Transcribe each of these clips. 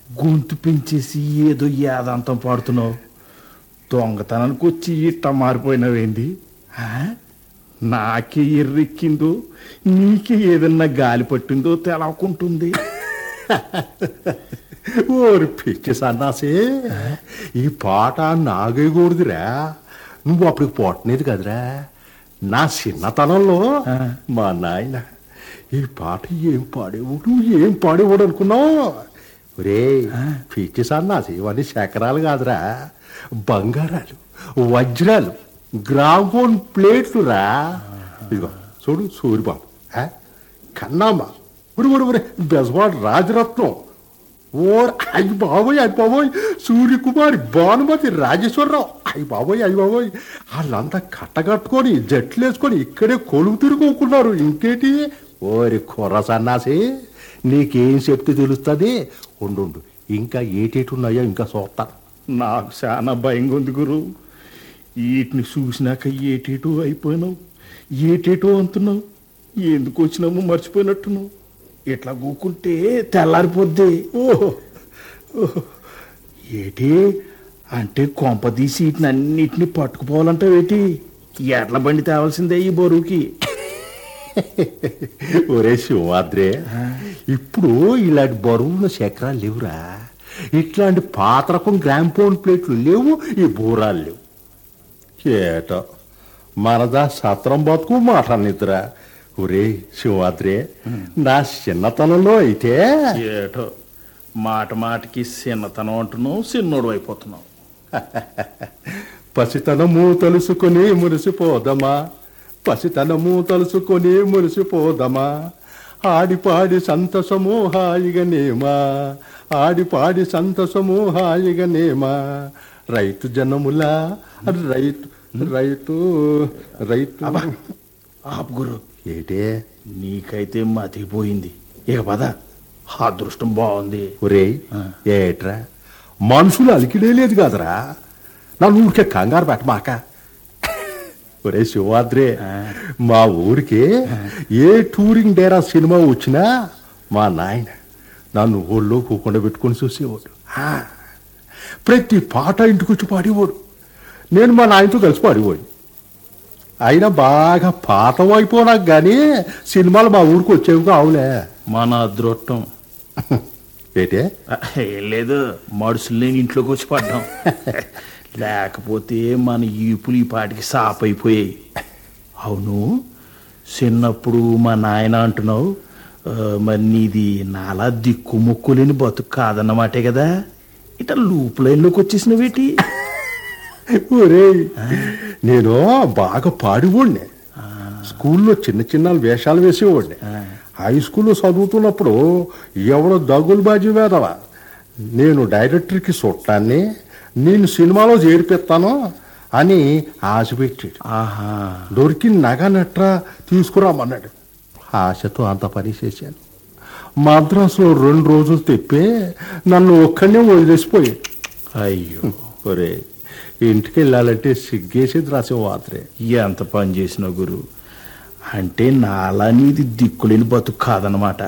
గొంతు పెంచేసి ఏదో యాదాంతం పాడుతున్నావు దొంగతనానికి వచ్చి ఇట్ట మారిపోయినావేంది ఆ? నాకే ఎర్రెక్కిందో నీకే ఏదన్నా గాలి పట్టిందో తెలవకుంటుంది ఓరి పిచ్చి సన్నాసి ఈ పాట నాగేయకూడదురా నువ్వు అప్పటికి పోటనేది కదరా నా చిన్నతనంలో ఆ. మా నాయన ఈ పాట ఏం పాడేవాడు ఏం పాడేవాడు అనుకున్నావు రే పిచ్చి సన్నాసి ఇవన్నీ శకరాలు కాదురా బంగారాలు వజ్రాలు గ్రామోన్ ప్లేట్లు రా ఇదిగో చూడు సూరిబాబు ఆ? కన్నామ ఒరి ఒరి ఒరి బెజవాడ రాజరత్నం ఓర్ అయ్యి బాబోయ్ అయ్యి బాబోయ్ సూర్యకుమారి భానుమతి రాజేశ్వరరావు అయ్యి బాబోయ్ అయ్యి బాబోయ్ వాళ్ళంతా కట్టగట్టుకొని జట్లు వేసుకొని ఇక్కడే కొలువు తిరుగుకున్నారు ఇంకేటి ఓరి కుర్ర సన్నాసి నీకేం చెప్తే తెలుస్తుంది ఉండు ఉండు. ఇంకా ఏటేటి ఉన్నాయో ఇంకా చూస్తాను నాకు చాలా భయంగా ఉంది గురు వీటిని చూసినాక ఏటేటో అయిపోయినావు ఏటేటో అంటున్నావు ఎందుకు వచ్చినామో మర్చిపోయినట్టున్నావు ఇట్లా కూకుంటే తెల్లారిపోద్ది ఓహో ఏటి అంటే కొంప తీసి వీటిని అన్నిటిని పట్టుకుపోవాలంటావేటి ఎడ్ల బండి తేవాల్సిందే ఈ బరువుకి ఒరే శివాద్రే ఇప్పుడు ఇలాంటి బరువున్న చక్రాలు లేవురా ఇట్లాంటి పాత రకం గ్రాంపోన్ ప్లేట్లు లేవు ఈ బూరాలు లేవు ఏటో మనదా సత్రం బతుకు మాట నిద్రా ఒరే శివాద్రే నా చిన్నతనంలో అయితే ఏటో మాట మాటకి చిన్నతనం అంటున్నావు చిన్నోడు అయిపోతున్నావు పసితనము తలుసుకొని మురిసిపోదమా పసితనము తలుసుకొని మురిసిపోదమా ఆడిపాడి సంతసము హాయిగనేమా ఆడిపాడి సంతసము హాయిగనేమా రైతు జనములా రైతు రైతు రైతు ఆపు గురు ఏటే నీకైతే మతిపోయింది ఇక పద అదృష్టం బాగుంది ఒరేయ్ ఆ. ఏట్రా మనుషులు అలికిడే లేదు కదరా నన్ను ఊరికే కంగారు పెట్టమాక ఒరే శివాద్రే ఆ. మా ఊరికి ఏ టూరింగ్ డేరా సినిమా వచ్చినా మా నాయన నన్ను ఊళ్ళో కూకుండా పెట్టుకొని చూసేవాడు ఆ. ప్రతి పాట ఇంటికి వచ్చి పాడేవాడు నేను మా నాయనతో కలిసి పాడేవాడు అయినా బాగా పాతమైపోనాక కానీ సినిమాలు మా ఊరికి వచ్చేవి కావులే మన అదృష్టం ఏటే ఏం లేదు మడుసులు లేని ఇంట్లోకి వచ్చి పడ్డాం లేకపోతే మన ఈపులు ఈ పాటికి సాప్ అయిపోయాయి అవును చిన్నప్పుడు మా నాయన అంటున్నావు ఆ, మరి నీది నాలా దిక్కు ముక్కు లేని బతుకు కాదన్నమాటే కదా ఇట లూప్ లైన్లోకి వచ్చేసినవేటి ఒరేయ్ నేను బాగా పాడివాడిని స్కూల్లో చిన్న చిన్న వేషాలు వేసేవాడిని హై స్కూల్లో చదువుతున్నప్పుడు ఎవడో దగ్గులు బాజీ వేదవా నేను డైరెక్టర్కి చుట్టాన్ని నేను సినిమాలో చేరిపిస్తాను అని ఆశ పెట్టాడు ఆహా దొరికిన నగ నట్రా తీసుకురామన్నాడు ఆశతో అంత పని చేశాను మద్రాసులో రెండు రోజులు తెప్పి నన్ను ఒక్కడనే వదిలేసిపోయాడు అయ్యో ఒరే ఇంటికి వెళ్ళాలంటే సిగ్గేసేది రాసే వాత్రే ఎంత పని చేసిన గురు అంటే నాలా నీది దిక్కులేని బతుకు కాదనమాట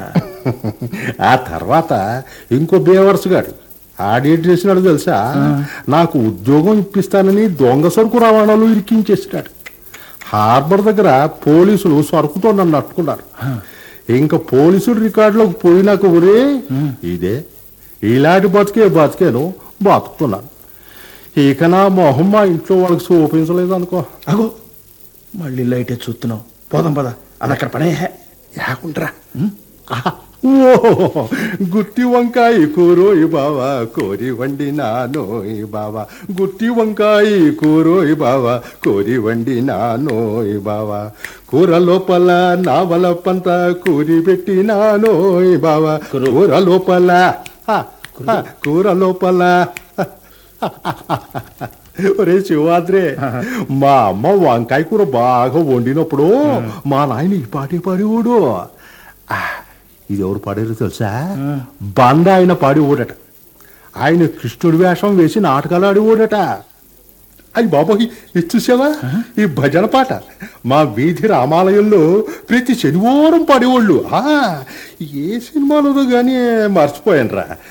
ఆ తర్వాత ఇంకో బేవర్స్ గాడు ఆడేట్ చేసినాడు తెలుసా నాకు ఉద్యోగం ఇప్పిస్తానని దొంగ సరుకు రవాణాలు ఇరికించేసినాడు హార్బర్ దగ్గర పోలీసులు సరుకుతో నన్ను అట్టుకున్నారు ఇంకా పోలీసుల రికార్డులోకి పోయినాక ఒరే ఇదే ఇలాంటి బతికే బతికేను బతుకుతున్నాను ఇక నా మొహం మా ఇంట్లో వాళ్ళకి చూపించలేదు అనుకో అగో మళ్ళీ లైటే చూస్తున్నావు పోదాం పద అది అక్కడ పడే యాకుండ్రా ఓ గుత్తి వంకాయ కూరోయ్ బావా కోరి వండినానోయ్ బావా గుత్తి వంకాయ కూరోయ్ బావా కోరి వండినానోయ్ బావా కూర లోపల నావల పంత కూరి పెట్టినానోయ్ బావా కూర లోపల ఆ, ఆ, కూర లోపల ఒరే శివాద్రే మా అమ్మ వంకాయ కూర బాగా వండినప్పుడు మా నాయన ఈ పాటే పాడేవాడు ఆ, ఇది ఎవరు పాడారో తెలుసా బండ ఆయన పాడేవాడట ఆయన కృష్ణుడి వేషం వేసి నాటకాలు ఆడేవాడట అయ్యి బాబాయ్ ఇది చూసావా ఈ భజన పాట మా వీధి రామాలయంలో ప్రతి శనివారం పాడేవాళ్ళు ఆ, ఏ సినిమాలో కానీ మర్చిపోయాను రా